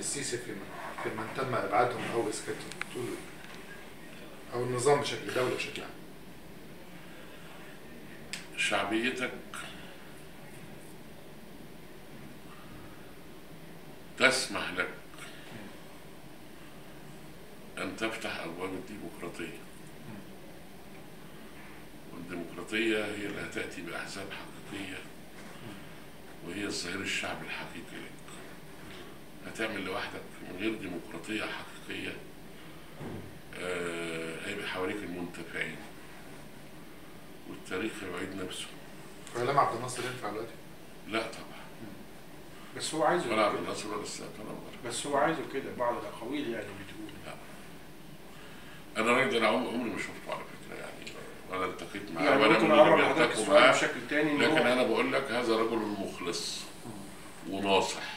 السيسي في في من تم ابعادهم او اسكاتهم طول او النظام بشكل دوله بشكل عام شعبيتك تسمح لك أن تفتح أبواب الديمقراطية والديمقراطية هي اللي هتأتي بأحزاب حقيقية وهي الظهير الشعبي الحقيقي لك هتعمل لوحدك من غير ديمقراطية حقيقية آه، هيبقى حواليك المنتفعين والتاريخ هيعيد نفسه اعلام عبد الناصر ينفع دلوقتي لا طبعا بس هو عايزه ولا عبد كده. الناصر ولا السادات ولا عمر بس هو عايزه كده بعض الاقاويل يعني بتقول انا الراجل ده انا عم- عمري ما شفته على فكره يعني ولا التقيت معاه يعني ولا ممكن من اقرب اللي لحضرتك بيلتقوا السؤال معاه بشكل تاني ان لكن هو انا بقول لك هذا رجل مخلص وناصح